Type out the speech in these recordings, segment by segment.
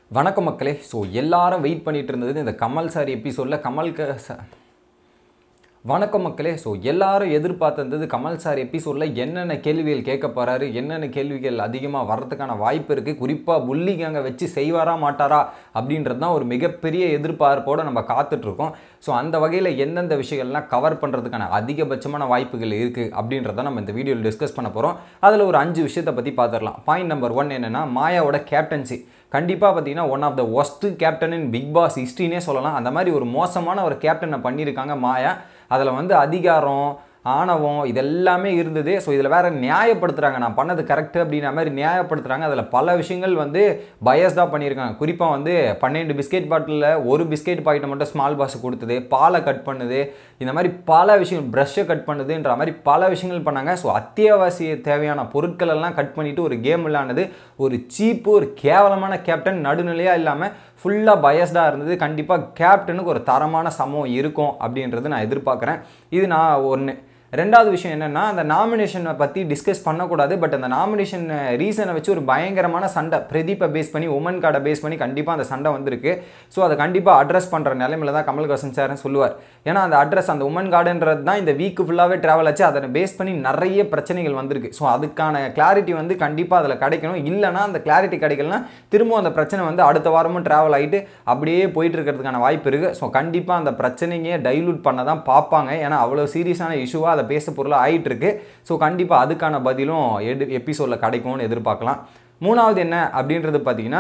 வணக்கம் மக்களே ஸோ எல்லாரும் வெயிட் பண்ணிட்டு இருந்தது இந்த கமல் சார் எபிசோடில் கமல் க ச- வணக்கம் மக்களே ஸோ எல்லாரும் எதிர்பார்த்திருந்தது கமல் சார் எபிசோடில் என்னென்ன கேள்விகள் கேட்க போறாரு என்னென்ன கேள்விகள் அதிகமாக வர்றதுக்கான வாய்ப்பு இருக்குது குறிப்பாக புள்ளி கேங்கை வச்சு செய்வாரா மாட்டாரா அப்படின்றது தான் ஒரு மிகப்பெரிய எதிர்பார்ப்போடு நம்ம காத்துட்ருக்கோம் ஸோ அந்த வகையில் எந்தெந்த விஷயங்கள்லாம் கவர் பண்ணுறதுக்கான அதிகபட்சமான வாய்ப்புகள் இருக்குது அப்படின்றத நம்ம இந்த வீடியோவில் டிஸ்கஸ் பண்ண போகிறோம் அதில் ஒரு அஞ்சு விஷயத்தை பற்றி பார்த்துடலாம் பாயிண்ட் நம்பர் ஒன் என்னென்னா மாயாவோட கேப்டன்சி கண்டிப்பாக பார்த்தீங்கன்னா one of the worst captain in Bigg Boss ஹிஸ்ட்ரினே சொல்லலாம் அந்த மாதிரி ஒரு மோசமான ஒரு கேப்டனை பண்ணியிருக்காங்க மாயா அதில் வந்து அதிகாரம் ஆணவம் இதெல்லாமே இருந்தது ஸோ இதில் வேற நியாயப்படுத்துகிறாங்க நான் பண்ணது கரெக்டு அப்படின்ற மாதிரி நியாயப்படுத்துகிறாங்க அதில் பல விஷயங்கள் வந்து பயஸ்டாக பண்ணியிருக்காங்க குறிப்பாக வந்து பன்னெண்டு பிஸ்கெட் பாட்டிலில் ஒரு பிஸ்கெட் பாக்கெட்டை மட்டும் ஸ்மால் பாஸ் கொடுத்தது பாலை கட் பண்ணுது இந்த மாதிரி பல விஷயம் ப்ரஷ்ஷை கட் பண்ணுதுன்ற மாதிரி பல விஷயங்கள் பண்ணாங்க ஸோ அத்தியாவசிய தேவையான பொருட்கள் எல்லாம் கட் பண்ணிவிட்டு ஒரு கேம் விளையாண்டது ஒரு சீப்பு ஒரு கேவலமான கேப்டன் நடுநிலையாக இல்லாமல் ஃபுல்லாக பயஸ்டாக இருந்தது கண்டிப்பாக கேப்டனுக்கு ஒரு தரமான சமம் இருக்கும் அப்படின்றது நான் எதிர்பார்க்குறேன் இது நான் ஒன்று ரெண்டாவது விஷயம் என்னென்னா அந்த நாமினேஷனை பற்றி டிஸ்கஸ் பண்ணக்கூடாது பட் அந்த நாமினேஷன் ரீசனை வச்சு ஒரு பயங்கரமான சண்டை பிரதீப்பை பேஸ் பண்ணி உமன் கார்டை பேஸ் பண்ணி கண்டிப்பாக அந்த சண்டை வந்திருக்கு ஸோ அதை கண்டிப்பாக அட்ரஸ் பண்ணுற நிலைமையில தான் கமல்ஹாசன் சார் சொல்லுவார் ஏன்னா அந்த அட்ரஸ் அந்த உமன் கார்டுன்றது தான் இந்த வீக்கு ஃபுல்லாகவே ட்ராவல் ஆச்சு அதை பேஸ் பண்ணி நிறைய பிரச்சனைகள் வந்திருக்கு ஸோ அதுக்கான கிளாரிட்டி வந்து கண்டிப்பாக அதில் கிடைக்கணும் இல்லைனா அந்த கிளாரிட்டி கிடைக்கலனா திரும்ப அந்த பிரச்சனை வந்து அடுத்த வாரமும் ட்ராவல் ஆகிட்டு அப்படியே போயிட்டு இருக்கிறதுக்கான வாய்ப்பு இருக்குது ஸோ கண்டிப்பாக அந்த பிரச்சனைங்க டைலூட் பண்ண தான் பார்ப்பாங்க ஏன்னா அவ்வளோ சீரியஸான இஷ்யூவாக அதை பேச பொருளாக ஆயிட்டு இருக்கு ஸோ கண்டிப்பாக அதுக்கான பதிலும் எடு எபிசோடில் கிடைக்கும்னு எதிர்பார்க்கலாம் மூணாவது என்ன அப்படின்றது பார்த்தீங்கன்னா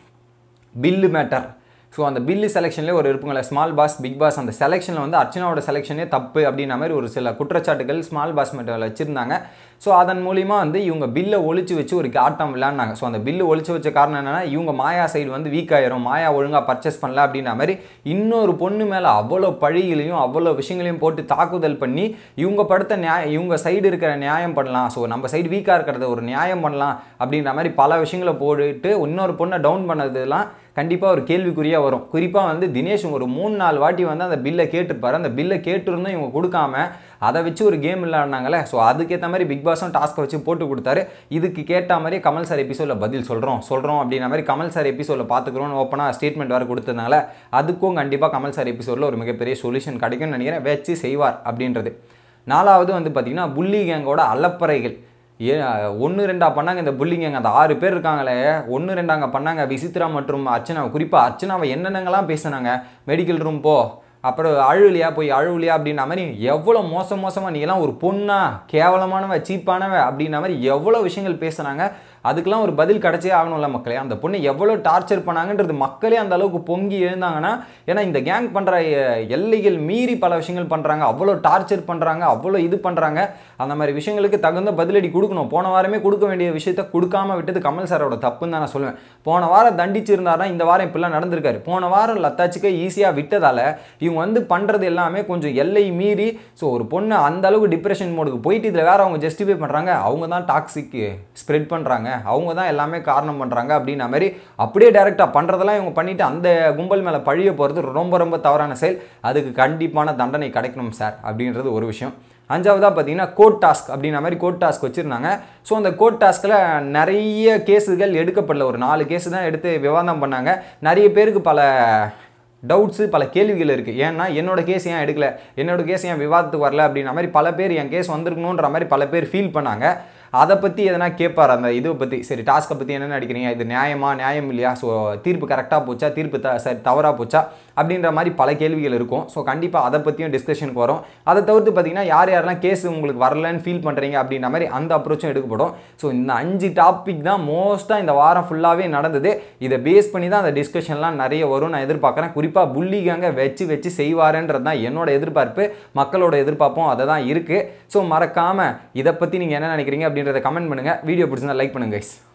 பில்லு மேட்டர் ஸோ அந்த பில்லு செலெக்ஷன்லேயே ஒரு இருப்புங்கள ஸ்மால் பாஸ் பிக் பாஸ் அந்த செலெக்ஷனில் வந்து அர்ச்சனாவோட செலெக்ஷனே தப்பு அப்படின்ற மாதிரி ஒரு சில குற்றச்சாட்டுகள் ஸ்மால் பாஸ் மேட்டரில் வச்சுருந்தாங்க ஸோ அதன் மூலிமா வந்து இவங்க பில்லை ஒழிச்சு வச்சு ஒரு ஆட்டம் விளையாடினாங்க ஸோ அந்த பில்லு ஒழிச்சு வச்ச காரணம் என்னன்னா இவங்க மாயா சைடு வந்து வீக் ஆயிரும் மாயா ஒழுங்காக பர்ச்சேஸ் பண்ணல அப்படின்ற மாதிரி இன்னொரு பொண்ணு மேலே அவ்வளோ பழிகளையும் அவ்வளோ விஷயங்களையும் போட்டு தாக்குதல் பண்ணி இவங்க படுத்த நியாய இவங்க சைடு இருக்கிற நியாயம் பண்ணலாம் ஸோ நம்ம சைடு வீக்காக இருக்கிறத ஒரு நியாயம் பண்ணலாம் அப்படின்ற மாதிரி பல விஷயங்களை போட்டுட்டு இன்னொரு பொண்ணை டவுன் பண்ணதெல்லாம் கண்டிப்பாக ஒரு கேள்விக்குறியாக வரும் குறிப்பாக வந்து தினேஷ் ஒரு மூணு நாலு வாட்டி வந்து அந்த பில்லை கேட்டிருப்பாரு அந்த பில்லை கேட்டிருந்தும் இவங்க கொடுக்காம அதை வச்சு ஒரு கேம் விளையாடினாங்களே ஸோ அதுக்கேற்ற மாதிரி பிக் பாஸும் டாஸ்க்கை வச்சு போட்டு கொடுத்தாரு இதுக்கு கேட்ட மாதிரி கமல் சார் எபிசோடில் பதில் சொல்கிறோம் சொல்கிறோம் அப்படின்ற மாதிரி கமல் சார் எபிசோடில் பார்த்துக்குறோன்னு ஓப்பனாக ஸ்டேட்மெண்ட் வேறு கொடுத்ததுனால அதுக்கும் கண்டிப்பாக கமல் சார் எபிசோடில் ஒரு மிகப்பெரிய சொல்யூஷன் கிடைக்கும்னு நினைக்கிறேன் வச்சு செய்வார் அப்படின்றது நாலாவது வந்து பார்த்திங்கன்னா புள்ளி கேங்கோட அலப்பறைகள் ஏ ஒன்று ரெண்டா பண்ணாங்க இந்த புள்ளிங்க அந்த ஆறு பேர் இருக்காங்களே ஒன்று ரெண்டாங்க பண்ணாங்க விசித்ரா மற்றும் அர்ச்சனா குறிப்பாக அர்ச்சனாவை என்னென்னங்கெல்லாம் பேசுனாங்க மெடிக்கல் ரூம் போ அப்புறம் அழுவலியா போய் அழுவலியா அப்படின்ற மாதிரி எவ்வளோ மோசம் மோசமாக நீ எல்லாம் ஒரு பொண்ணா கேவலமானவ சீப்பானவ அப்படின்ற மாதிரி எவ்வளோ விஷயங்கள் பேசுனாங்க அதுக்கெல்லாம் ஒரு பதில் கிடைச்சே ஆகணும்ல மக்களே அந்த பொண்ணை எவ்வளோ டார்ச்சர் பண்ணாங்கன்றது மக்களே அந்த அளவுக்கு பொங்கி எழுந்தாங்கன்னா ஏன்னா இந்த கேங் பண்ணுற எல்லைகள் மீறி பல விஷயங்கள் பண்ணுறாங்க அவ்வளோ டார்ச்சர் பண்ணுறாங்க அவ்வளோ இது பண்ணுறாங்க அந்த மாதிரி விஷயங்களுக்கு தகுந்த பதிலடி கொடுக்கணும் போன வாரமே கொடுக்க வேண்டிய விஷயத்த கொடுக்காம விட்டது கமல் சாரோட தப்புன்னு தான் நான் சொல்லுவேன் போன வாரம் தண்டிச்சிருந்தாருன்னா இந்த வாரம் இப்படிலாம் நடந்திருக்காரு போன வாரம் லத்தாச்சுக்கு ஈஸியாக விட்டதால இவங்க வந்து பண்ணுறது எல்லாமே கொஞ்சம் எல்லை மீறி ஸோ ஒரு பொண்ணு அந்த அளவுக்கு டிப்ரெஷன் மோடுக்கு போயிட்டு இதில் வேற அவங்க ஜஸ்டிஃபை பண்ணுறாங்க அவங்க தான் டாக்ஸிக் ஸ்ப்ரெட் பண்ணுறாங்க அவங்க தான் எல்லாமே காரணம் பண்ணுறாங்க அப்படின்ற மாதிரி அப்படியே டேரெக்டாக பண்ணுறதெல்லாம் இவங்க பண்ணிட்டு அந்த கும்பல் மேலே பழிய போகிறது ரொம்ப ரொம்ப தவறான செயல் அதுக்கு கண்டிப்பான தண்டனை கிடைக்கணும் சார் அப்படின்றது ஒரு விஷயம் அஞ்சாவதாக பார்த்தீங்கன்னா கோட் டாஸ்க் அப்படின்ற மாதிரி கோட் டாஸ்க் வச்சுருந்தாங்க ஸோ அந்த கோட் டாஸ்கில் நிறைய கேஸுகள் எடுக்கப்படல ஒரு நாலு கேஸு தான் எடுத்து விவாதம் பண்ணாங்க நிறைய பேருக்கு பல டவுட்ஸு பல கேள்விகள் இருக்குது ஏன்னா என்னோட கேஸ் ஏன் எடுக்கல என்னோட கேஸ் ஏன் விவாதத்துக்கு வரல அப்படின்ற மாதிரி பல பேர் என் கேஸ் வந்திருக்கணுன்ற மாதிரி பல பேர் ஃபீல் பண்ணாங்க அதை பற்றி எதனா கேட்பார் அந்த இதை பற்றி சரி டாஸ்க்கை பற்றி என்ன நினைக்கிறீங்க இது நியாயமா நியாயம் இல்லையா ஸோ தீர்ப்பு கரெக்டாக போச்சா தீர்ப்பு த சரி தவறாக போச்சா அப்படின்ற மாதிரி பல கேள்விகள் இருக்கும் ஸோ கண்டிப்பாக அதை பற்றியும் டிஸ்கஷனுக்கு வரும் அதை தவிர்த்து பார்த்தீங்கன்னா யார் யாரெல்லாம் கேஸ் உங்களுக்கு வரலன்னு ஃபீல் பண்ணுறீங்க அப்படின்ற மாதிரி அந்த அப்ரோச்சும் எடுக்கப்படும் ஸோ இந்த அஞ்சு டாபிக் தான் மோஸ்ட்டாக இந்த வாரம் ஃபுல்லாகவே நடந்தது இதை பேஸ் பண்ணி தான் அந்த டிஸ்கஷன்லாம் நிறைய வரும் நான் எதிர்பார்க்குறேன் குறிப்பாக புள்ளிகாங்க வச்சு வச்சு செய்வாருன்றது தான் என்னோட எதிர்பார்ப்பு மக்களோட எதிர்பார்ப்பும் அதை தான் இருக்குது ஸோ மறக்காமல் இதை பற்றி நீங்கள் என்ன நினைக்கிறீங்க அப்படின்றத கமெண்ட் பண்ணுங்கள் வீடியோ பிடிச்சிருந்தா லைக் பண்ணுங்க guys